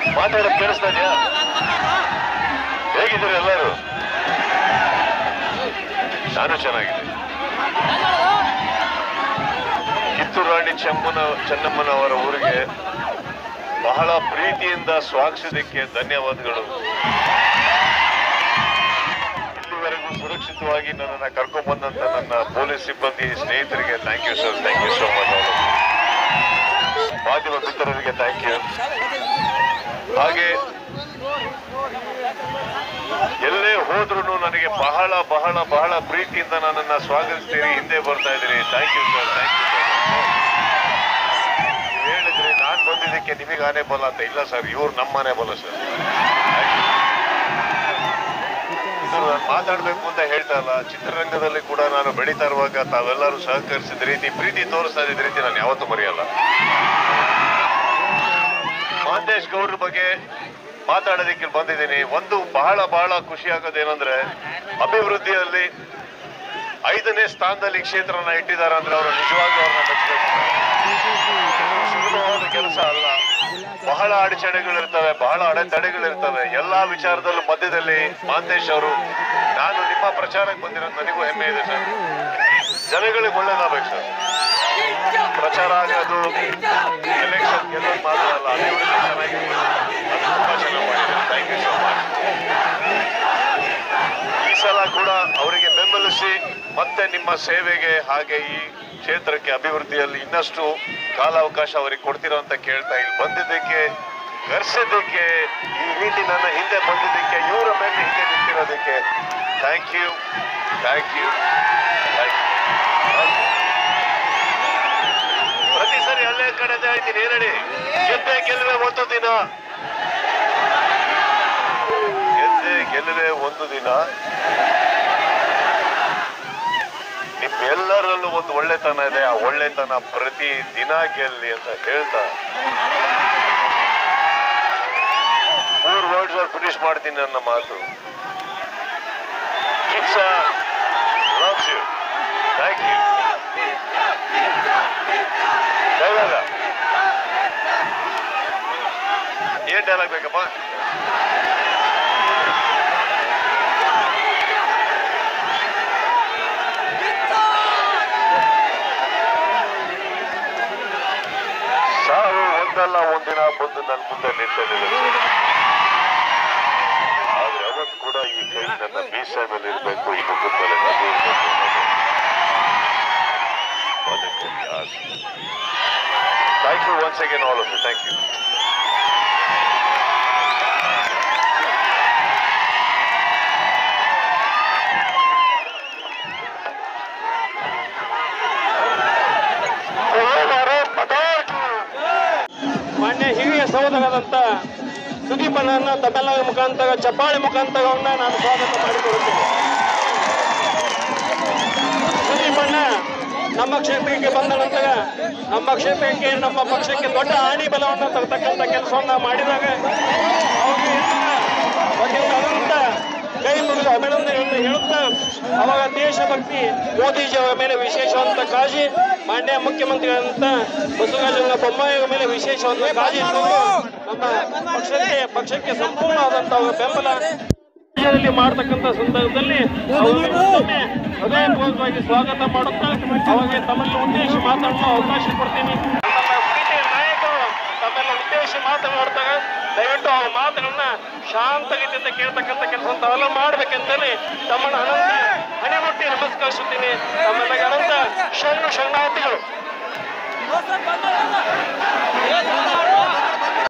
ಮಾತಾಡೋದು ಕೇಳಿಸ್ತಾ ಇದೆಯಾ ಹೇಗಿದ್ದೀರಿ ಎಲ್ಲರೂ ನಾನು ಚೆನ್ನಾಗಿದೆ ಕಿತ್ತೂರು ರಾಣಿ ಚೆಮ್ಮನ ಚೆನ್ನಮ್ಮನವರ ಊರಿಗೆ ಬಹಳ ಪ್ರೀತಿಯಿಂದ ಸ್ವಾಗತಿಸೋದಕ್ಕೆ ಧನ್ಯವಾದಗಳು ಇಲ್ಲಿವರೆಗೂ ಸುರಕ್ಷಿತವಾಗಿ ನನ್ನನ್ನು ಕರ್ಕೊಂಡ್ಬಂದಂತ ನನ್ನ ಪೊಲೀಸ್ ಸಿಬ್ಬಂದಿ ಸ್ನೇಹಿತರಿಗೆ thank you sir thank you so much ಮಾಧ್ಯಮ ಮಿತ್ರರಿಗೆ ಥ್ಯಾಂಕ್ ಯು ಹಾಗೆ ಎಲ್ಲೇ ಹೋದ್ರೂ ನನಗೆ ಬಹಳ ಬಹಳ ಬಹಳ ಪ್ರೀತಿಯಿಂದ ನನ್ನನ್ನು ಸ್ವಾಗತಿಸ್ತೀರಿ ಹಿಂದೆ ಬರ್ತಾ ಇದ್ದೀರಿ thank you sir thank you ನೀವು ಹೇಳಿದ್ರಿ ನಾನು ಬಂದಿದ್ದಕ್ಕೆ ನಿಮಗೆ ಆನೆ ಬಲ ಅಂತ ಇಲ್ಲ ಸರ್ ಇವ್ರು ನಮ್ಮನೆ ಬಲ ಸರ್ ಇದು ನಾನು ಮಾತಾಡ್ಬೇಕು ಅಂತ ಹೇಳ್ತಾ ಇಲ್ಲ ಚಿತ್ರರಂಗದಲ್ಲಿ ಕೂಡ ನಾನು ಬೆಳೀತಾ ಇರುವಾಗ ತಾವೆಲ್ಲರೂ ಸಹಕರಿಸಿದ ರೀತಿ ಪ್ರೀತಿ ತೋರಿಸ್ತಾ ಇದ್ದ ರೀತಿ ನಾನು ಯಾವತ್ತೂ ಮರೆಯಲ್ಲ ಮಾಂತೇಶ್ ಗೌಡ್ರ ಬಗ್ಗೆ ಮಾತಾಡೋದಕ್ಕೆ ಇಲ್ಲಿ ಬಂದಿದ್ದೀನಿ ಒಂದು ಬಹಳ ಬಹಳ ಖುಷಿ ಆಗೋದೇನಂದ್ರೆ ಅಭಿವೃದ್ಧಿಯಲ್ಲಿ ಐದನೇ ಸ್ಥಾನದಲ್ಲಿ ಈ ಕ್ಷೇತ್ರನ ಇಟ್ಟಿದ್ದಾರೆ ಅಂದ್ರೆ ಅವರು ನಿಜವಾಗ್ಲೂ ಅವ್ರನ್ನ ಮೆಚ್ಚಬೇಕು ಸುಲಭವಾದ ಕೆಲಸ ಅಲ್ಲ ಬಹಳ ಅಡಚಣೆಗಳಿರ್ತವೆ ಬಹಳ ಅಡೆತಡೆಗಳಿರ್ತವೆ ಎಲ್ಲಾ ವಿಚಾರದಲ್ಲೂ ಮಧ್ಯದಲ್ಲಿ ಮಾಂತೇಶ್ ಅವರು ನಾನು ನಿಮ್ಮ ಪ್ರಚಾರಕ್ಕೆ ಬಂದಿರೋದು ನನಗೂ ಹೆಮ್ಮೆ ಇದೆ ಸರ್ ಜನಗಳಿಗೆ ಒಳ್ಳೇದಾಗಬೇಕು ಸರ್ ಪ್ರಚಾರ ಆಗೋದು ಎಲೆಕ್ಷನ್ ಗೆಲ್ಲೋದು ಮಾತ್ರ ಅಲ್ಲ ಅಭಿವೃದ್ಧಿ ಚೆನ್ನಾಗಿರ್ಬೇಕು ಅದು ತುಂಬಾ ಚೆನ್ನಾಗಿ ಮಾಡಿದ್ದಾರೆ ಥ್ಯಾಂಕ್ ಯು ಸೋ ಮಚ್ ಈ ಸಲ ಕೂಡ ಅವರಿಗೆ ಬೆಂಬಲಿಸಿ ಮತ್ತೆ ನಿಮ್ಮ ಸೇವೆಗೆ ಹಾಗೆ ಈ ಕ್ಷೇತ್ರಕ್ಕೆ ಅಭಿವೃದ್ಧಿಯಲ್ಲಿ ಇನ್ನಷ್ಟು ಕಾಲಾವಕಾಶ ಅವರಿಗೆ ಕೊಡ್ತೀರೋ ಅಂತ ಕೇಳ್ತಾ ಇಲ್ಲಿ ಬಂದಿದ್ದಕ್ಕೆ ಕರ್ಸಿದ್ದಕ್ಕೆ ಈ ರೀತಿ ನನ್ನ ಹಿಂದೆ ಬಂದಿದ್ದಕ್ಕೆ ಇವರ ಮೇಲೆ ಹಿಂದೆ ನಿಂತಿರೋದಕ್ಕೆ thank you thank you thank you ಪ್ರತಿ ಸರಿ ಅಲ್ಲೇ ಕಡೆದೇ ಆಯ್ತೀನಿ ಏನೇಳಿ ಗೆದ್ದೆ ಗೆಲ್ಲುವೆ ಒಂದು ದಿನ ಗೆದ್ದೆ ಗೆಲ್ಲುವೆ ಒಂದು ದಿನ ನಿಮ್ಮೆಲ್ಲರಲ್ಲೂ ಒಂದು ಒಳ್ಳೆತನ ಇದೆ ಆ ಒಳ್ಳೆತನ ಪ್ರತಿ ದಿನ ಗೆಲ್ಲಿ ಅಂತ ಹೇಳ್ತಾ ಮೂರು ವರ್ಡ್ಸ್ ಅಲ್ಲಿ ಫಿನಿಶ್ ಮಾಡ್ತೀನಿ ನನ್ನ ಮಾತು Kichcha loves you thank you ಡೈಲಾಗ ಏನ್ ಡೈಲಾಗ್ ಬೇಕಪ್ಪ ಸಾವು ಒಂದಲ್ಲ ಒಂದಿನ ಬಂದು ನನ್ನ ಮುಂದೆ ನಿಂತಿದೆ ಆದ್ರೆ ಅವತ್ತು ಕೂಡ ಈ ಕೈ ನನ್ನ ಮೀಸೆ ಮೇಲೆ ಇರಬೇಕು ಈ ಮುಖದ ಮೇಲೆ ನಗು ಇರ್ಬೇಕು ಅನ್ನೋದು ಬದುಕಲ್ಲಿ ಆಸೆ thank you once again all of you thank you ಮಾನ್ಯ ಹಿರಿಯ ಸಹೋದರರಾದಂಥ ಸುದೀಪನನ್ನ ತಮ್ಮೆಲ್ಲರ ಮುಖಾಂತರ ಚಪ್ಪಾಳೆ ಮುಖಾಂತರವನ್ನ ನಾನು ಸ್ವಾಗತ ಮಾಡಿಕೊಳ್ಳುತ್ತೇನೆ ಸುದೀಪಣ್ಣ ನಮ್ಮ ಕ್ಷೇತ್ರಕ್ಕೆ ಬಂದ ನಂತರ ನಮ್ಮ ಕ್ಷೇತ್ರಕ್ಕೆ ನಮ್ಮ ಪಕ್ಷಕ್ಕೆ ದೊಡ್ಡ ಆಣಿ ಬಲವನ್ನು ತರತಕ್ಕಂಥ ಕೆಲಸವನ್ನ ಮಾಡಿದಾಗ ಅವ್ರಿಗೆ ಬಗೆಯಿಂದ ಅನಂತ ಕೈ ಮುಗಿದು ಅಭಿನಂದನೆಗಳನ್ನು ಹೇಳುತ್ತಾ ಅವರ ದೇಶಭಕ್ತಿ ಮೋದಿಜಿಯವರ ಮೇಲೆ ವಿಶೇಷವಾದಂಥ ಕಾಳಜಿ ಮಾನ್ಯ ಮುಖ್ಯಮಂತ್ರಿಗಳಂತ ಬಸವರಾಜ ಬೊಮ್ಮಾಯಿಯವರ ಮೇಲೆ ವಿಶೇಷವಾದ ಕಾಳಜಿ ಇಟ್ಕೊಂಡು ನಮ್ಮ ಪಕ್ಷಕ್ಕೆ ಪಕ್ಷಕ್ಕೆ ಸಂಪೂರ್ಣವಾದಂಥ ಅವರ ಬೆಂಬಲ ರಾಜ್ಯದಲ್ಲಿ ಮಾಡತಕ್ಕಂಥ ಸಂದರ್ಭದಲ್ಲಿ ಅವರಿಗೆ ಮತ್ತೊಮ್ಮೆ ಹೃದಯಪೂರ್ವಕವಾಗಿ ಸ್ವಾಗತ ಮಾಡುತ್ತಾ ಅವರಿಗೆ ತಮ್ಮಲ್ಲಿ ಉದ್ದೇಶ ಮಾತಾಡಲು ಅವಕಾಶ ಕೊಡ್ತೀನಿ ನಮ್ಮ ಪ್ರೀತಿಯ ನಾಯಕರು ತಮ್ಮೆಲ್ಲ ಉದ್ದೇಶ ಮಾತನಾಡ್ತಾರೆ ದಯವಿಟ್ಟು ಅವ್ರ ಮಾತುಗಳನ್ನ ಶಾಂತಗತಿಯಿಂದ ಕೇಳ್ತಕ್ಕಂಥ ಕೆಲಸ ತಾವೆಲ್ಲ ಮಾಡ್ಬೇಕಂತೇಳಿ ತಮ್ಮನ್ನ ಅನಂತ ಹಣಿಮುಟ್ಟಿ ನಮಸ್ಕರಿಸುತ್ತೀನಿ ತಮ್ಮೆಲ್ಲ ಅನಂತ ಶರಣು ಶರಣಾರ್ಥಿಗಳು